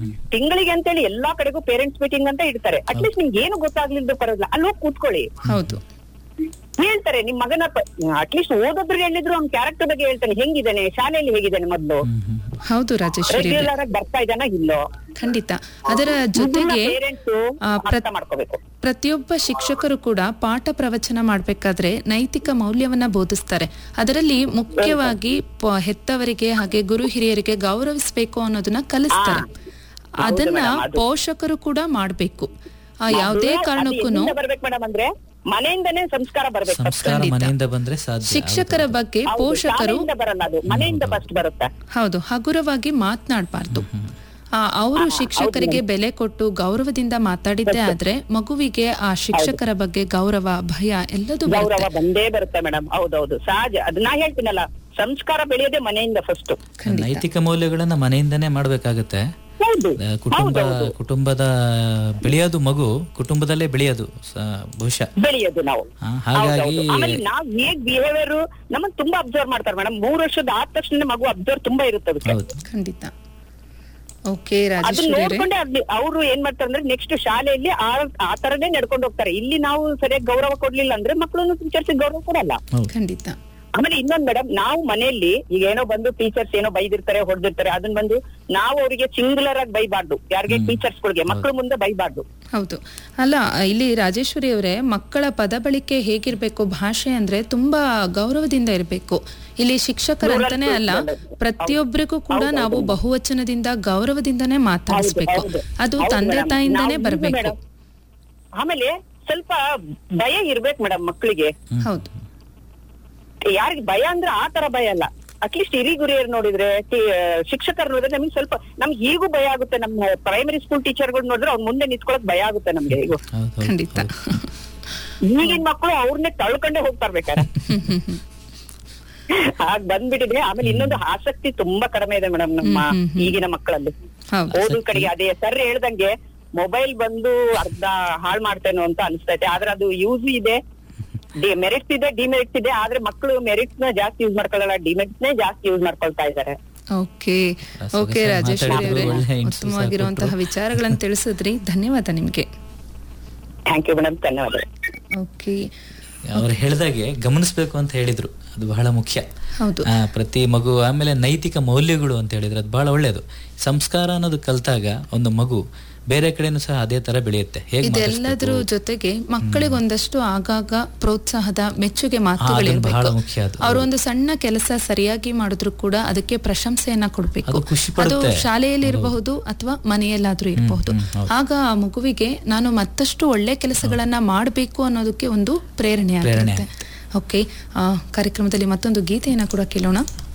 ತಿಂಗಳಿಗೆ ಅಂತೇಳಿ ಎಲ್ಲಾ ಕಡೆಗೂ ಪೇರೆಂಟ್ಸ್ ಮೀಟಿಂಗ್ ಅಂತ ಇಡ್ತಾರೆ ಅಟ್ಲೀಸ್ಟ್ ನಿಮ್ಗೆ ಏನು ಗೊತ್ತಾಗ್ಲಿಲ್ದು ಪರವಾಗಿಲ್ಲ ಅಲ್ಲಿ ಹೋಗಿ ಕೂತ್ಕೊಳ್ಳಿ ಹೌದು ಹೇಳ್ತಾರೆ ನಿಮ್ ಮಗನ ಅಟ್ಲೀಸ್ಟ್ ಓದೋದ್ರಿಗೆ ಹೇಳಿದ್ರು ಅವ್ನ ಕ್ಯಾರೆಕ್ಟರ್ ಬಗ್ಗೆ ಹೇಳ್ತಾನೆ ಹೆಂಗಿದ್ದಾನೆ ಶಾಲೆಯಲ್ಲಿ ಹೇಗಿದ್ದಾನೆ ಮೊದ್ಲು ಹೌದು ರಾಜೇಶ್ವರಿ ಅವರೇ. ರೆಗ್ಯುಲರ್ ಆಗಿ ಬರ್ತಾ ಇದ್ದಾನ ಇಲ್ಲೋ ಖಂಡಿತ ಅದರ ಜೊತೆಗೆ ಪೇರೆಂಟ್ಸ್ ಆ, ಪ್ರ- ಅರ್ಥ ಮಾಡ್ಕೋಬೇಕು ಪ್ರತಿಯೊಬ್ಬ ಶಿಕ್ಷಕರು ಕೂಡ ಪಾಠ ಪ್ರವಚನ ಮಾಡಬೇಕಾದ್ರೆ ನೈತಿಕ ಮೌಲ್ಯವನ್ನ ಬೋಧಿಸ್ತಾರೆ ಅದರಲ್ಲಿ ಮುಖ್ಯವಾಗಿ ಪ- ಹೆತ್ತವರಿಗೆ ಹಾಗೆ ಗುರು ಹಿರಿಯರಿಗೆ ಗೌರವಿಸಬೇಕು ಅನ್ನೋದನ್ನ ಕಲಿಸ್ತಾರೆ ಅದನ್ನ ಪೋಷಕರು ಕೂಡ ಮಾಡಬೇಕು ಯಾವುದೇ ಕಾರಣಕ್ಕೂ ಬರ್ಬೇಕು ಮೇಡಮ್ ಅಂದ್ರೆ ಮನೆಯಿಂದನೇ ಸಂಸ್ಕಾರ ಬರ್ಬೇಕು first. ಸಂಸ್ಕಾರ ಮನೆಯಿಂದ ಬಂದ್ರೆ ಸಾಧ್ಯ ಶಿಕ್ಷಕರ ಬಗ್ಗೆ ಹೌದು, ಪೋಷಕರು ಶಾಲೆಯಿಂದ ಬರಲ್ಲ ಅದು ಮನೆಯಿಂದ ಫಸ್ಟ್ ಬರುತ್ತೆ ಹೌದು ಹಗುರವಾಗಿ ಮಾತನಾಡಬಾರ್ದು ಅವರು ಶಿಕ್ಷಕರಿಗೆ ಬೆಲೆ ಕೊಟ್ಟು ಗೌರವದಿಂದ ಮಾತಾಡಿದ್ದೇ ಆದ್ರೆ ಮಗುವಿಗೆ ಆ ಶಿಕ್ಷಕರ ಬಗ್ಗೆ ಗೌರವ ಭಯ ಎಲ್ಲದೂ ಗೌರವ ಬರುತ್ತೆ ಬಂದೇ ಬರುತ್ತೆ ಮೇಡಮ್ ಹೌದೌದು ಸಹಜ ಅದು ನಾ ಹೇಳ್ತೀನಲ್ಲ ಸಂಸ್ಕಾರ ಬೆಳೆಯೋದೇ ಮನೆಯಿಂದ ಫಸ್ಟ್ ನೈತಿಕ ಮೌಲ್ಯಗಳನ್ನ ಮನೆಯಿಂದನೇ ಮಾಡ್ಬೇಕಾಗತ್ತೆ ಹೌದು ಆ, ಕುಟುಂಬ ಕುಟುಂಬದ ಬೆಳೆಯೋದು ಮಗು ಕುಟುಂಬದಲ್ಲೇ ಬೆಳೆಯೋದು ಸ- ಬಹುಶಃ ಬೆಳೆಯೋದು ನಾವು ಆ, ಹಾಗಾಗಿ ಹೌದೌದು. ಆಮೇಲೆ ನಾವ್ ಹೇಗ್ ಬಿಹೇವಿಯರ್ ನಮ್ಮನ್ನ ತುಂಬಾ ಅಬ್ಸರ್ವ್ ಮಾಡ್ತಾರೆ ಮೇಡಮ್ ಮೂರ್ ವರ್ಷದ ಆದ ತಕ್ಷಣ ಮಗು ಅಬ್ಸರ್ವ್ ತುಂಬಾ ಇರುತ್ತೆ ಅದಕ್ಕೆ ಹೌದು ಖಂಡಿತ ಓಕೆ ಅದನ್ನ ರಾಜೇಶ್ವರಿ ಅವರೇ ನೋಡ್ಕೊಂಡೆ ಅದ್ನ- ಅವ್ರು ಏನ್ ಮಾಡ್ತಾರೆ ಅಂದ್ರೆ ನೆಕ್ಸ್ಟ್ ಶಾಲೆಯಲ್ಲಿ ಆ ಆ ತರನೇ ನಡ್ಕೊಂಡು ಹೋಗ್ತಾರೆ ಇಲ್ಲಿ ನಾವು ಸರಿಯಾಗಿ ಗೌರವ ಕೊಡ್ಲಿಲ್ಲ ಅಂದ್ರೆ ಮಕ್ಕಳನ್ನು ಟೀಚರ್ಸ್ ಗೌರವ ಕೊಡಲ್ಲ ಖಂಡಿತ ಆಮೇಲೆ ಇನ್ನೊಂದ್ ಮೇಡಮ್ ನಾವು ಮನೆಯಲ್ಲಿ ಈಗ ಏನೋ ಬಂದು ಟೀಚರ್ಸ್ ಏನೋ ಬೈದಿರ್ತಾರೆ ಹೊಡೆದಿರ್ತಾರೆ ಅದನ್ನ ಬಂದು ನಾವು ಅವರಿಗೆ ಸಿಂಗುಲರ್ ಆಗಿ ಬೈಬಾರ್ದು ಯಾರಿಗೆ ಟೀಚರ್ಸ್ ಗಳಿಗೆ ಮಕ್ಕಳ ಮುಂದೆ ಬೈಬಾರ್ದು ಹೌದು ಅಲ್ಲ ಇಲ್ಲಿ ರಾಜೇಶ್ವರಿ ಅವರೇ ಮಕ್ಕಳ ಪದ ಬಳಕೆ ಹೇಗಿರ್ಬೇಕು ಭಾಷೆ ಅಂದ್ರೆ ತುಂಬಾ ಗೌರವದಿಂದ ಇರಬೇಕು ಇಲ್ಲಿ ಶಿಕ್ಷಕರಂತಾನೆ ಅಲ್ಲ ಪ್ರತಿಯೊಬ್ಬರಿಗೂ ಕೂಡ ನಾವು ಬಹುವಚನದಿಂದ ಗೌರವದಿಂದನೇ ಮಾತಾಡಿಸ್ಬೇಕು ಹೌದು. ಅದು ಹೌದು ತಂದೆ madam. ತಾಯಿಂದಾನೇ ನಾವು ಬರ್ಬೇಕು madam. ಆಮೇಲೆ ಸ್ವಲ್ಪ ಭಯ ಇರ್ಬೇಕು ಮೇಡಮ್ ಮಕ್ಕಳಿಗೆ ಹೌದು ಯಾರಿಗೆ ಭಯ ಅಂದ್ರೆ ಆ ತರ ಭಯ ಅಲ್ಲ ಅಟ್ಲೀಸ್ಟ್ ಹಿರಿಗುರಿಯರ್ ನೋಡಿದ್ರೆ ಟಿ- ಶಿಕ್ಷಕರು ನೋಡಿದ್ರೆ ನಮ್ಗೆ ಸ್ವಲ್ಪ ನಮ್ಗೆ ಈಗೂ ಭಯ ಆಗುತ್ತೆ ನಮ್ಮ ಪ್ರೈಮರಿ ಸ್ಕೂಲ್ ಟೀಚರ್ಗಳು ನೋಡಿದ್ರೆ ಅವ್ರ ಮುಂದೆ ನಿಂತ್ಕೊಳಕ್ ಭಯ ಆಗುತ್ತೆ ನಮ್ಗೆ ಈಗ ಹೌದು, ಹೌದು, ಖಂಡಿತ ಈಗಿನ ಮಕ್ಕಳು ಅವ್ರನ್ನೇ ತಳ್ಕೊಂಡೇ ಹೋಗ್ತಾರ ಬೇಕಾರೆ ಹಾಗ್ ಬಂದ್ಬಿಟ್ಟಿದೆ ಆಮೇಲೆ ಇನ್ನೊಂದು ಆಸಕ್ತಿ ತುಂಬಾ ಕಡಿಮೆ ಇದೆ ಮೇಡಮ್ ನಮ್ಮ ಈಗಿನ ಮಕ್ಕಳಲ್ಲಿ ಹೌದು ಓದು ಕಡೆಗೆ ಅದೇ ಸರ್ ಹೇಳ್ದಂಗೆ ಮೊಬೈಲ್ ಬಂದು ಅರ್ಧ ಹಾಳ್ ಮಾಡ್ತೇನೋ ಅಂತ ಅನಿಸ್ತೈತೆ ಆದ್ರೆ ಅದು ಯೂಸ್ ಇದೆ ಮೆರಿಟ್ಸ್ ಇದೆ ಡಿಮೆರಿಟ್ಸ್ ಇದೆ ಆದ್ರೆ ಮಕ್ಕಳು ಮೆರಿಟ್ಸ್ ನ ಜಾಸ್ತಿ ಯೂಸ್ ಮಾಡ್ಕೊಳ್ಳಲ್ಲ ಡಿಮೆರಿಟ್ಸ್ ನೇ ಜಾಸ್ತಿ ಯೂಸ್ ಮಾಡ್ಕೊಳ್ತಾ ಇದ್ದಾರೆ ಓಕೆ ಸೊಗಸಾಗಿ ಓಕೆ ರಾಜೇಶ್ವರಿ ಅವರೇ ಮಾತಾಡಿದ್ರು, ಒಳ್ಳೆ hints ಉತ್ತಮವಾಗಿರುವಂತಹ ವಿಚಾರಗಳನ್ನು ತಿಳಿಸಿದ್ರಿ ಧನ್ಯವಾದ ನಿಮ್ಗೆ ಥ್ಯಾಂಕ್ ಯು ಮೇಡಮ್ ಧನ್ಯವಾದ ಓಕೆ ಅವ್ರು ಹೇಳ್ದಾಗೆ ಗಮನಿಸ್ಬೇಕು ಅಂತ ಹೇಳಿದ್ರು ಅದು ಬಹಳ ಮುಖ್ಯ ಹೌದು ಆ, ಪ್ರತಿ ಮಗು ಆಮೇಲೆ ನೈತಿಕ ಮೌಲ್ಯಗಳು ಅಂತ ಹೇಳಿದ್ರೆ ಅದು ಬಹಳ ಒಳ್ಳೇದು ಸಂಸ್ಕಾರ ಅನ್ನೋದು ಕಲ್ತಾಗ ಒಂದು ಮಗು ಬೇರೆ ಕಡೆನೂ ಸಹ ಅದೇ ತರ ಬೆಳೆಯುತ್ತೆ ಹೇಗೆ ಇದೆಲ್ಲದ್ರ ಜೊತೆಗೆ ಮಕ್ಕಳಿಗೆ ಒಂದಷ್ಟು ಆಗಾಗ ಪ್ರೋತ್ಸಾಹದ ಮೆಚ್ಚುಗೆ ಬಹಳ ಮಾತುಗಳಿರ್ಬೇಕು ಮುಖ್ಯ ಅದು ಅವರು ಒಂದು ಸಣ್ಣ ಕೆಲಸ ಸರಿಯಾಗಿ ಮಾಡಿದ್ರು ಕೂಡ ಅದಕ್ಕೆ ಪ್ರಶಂಸೆಯನ್ನ ಕೊಡ್ಬೇಕು ಅದು ಖುಷಿ ಅದು ಪಡುತ್ತೆ. ಶಾಲೆಯಲ್ಲಿ ಇರಬಹುದು ಅಥವಾ ಮನೆಯಲ್ಲಾದ್ರೂ ಇರಬಹುದು ಆಗ ಆ ಮಗುವಿಗೆ ನಾನು ಮತ್ತಷ್ಟು ಒಳ್ಳೆ ಕೆಲಸಗಳನ್ನ ಮಾಡಬೇಕು ಅನ್ನೋದಕ್ಕೆ ಒಂದು ಪ್ರೇರಣೆ ಪ್ರೇರಣೆ ಆಗಿರುತ್ತೆ ಓಕೆ ಆ, ಕಾರ್ಯಕ್ರಮದಲ್ಲಿ ಮತ್ತೊಂದು ಗೀತೆಯನ್ನ ಕೂಡ ಕೇಳೋಣ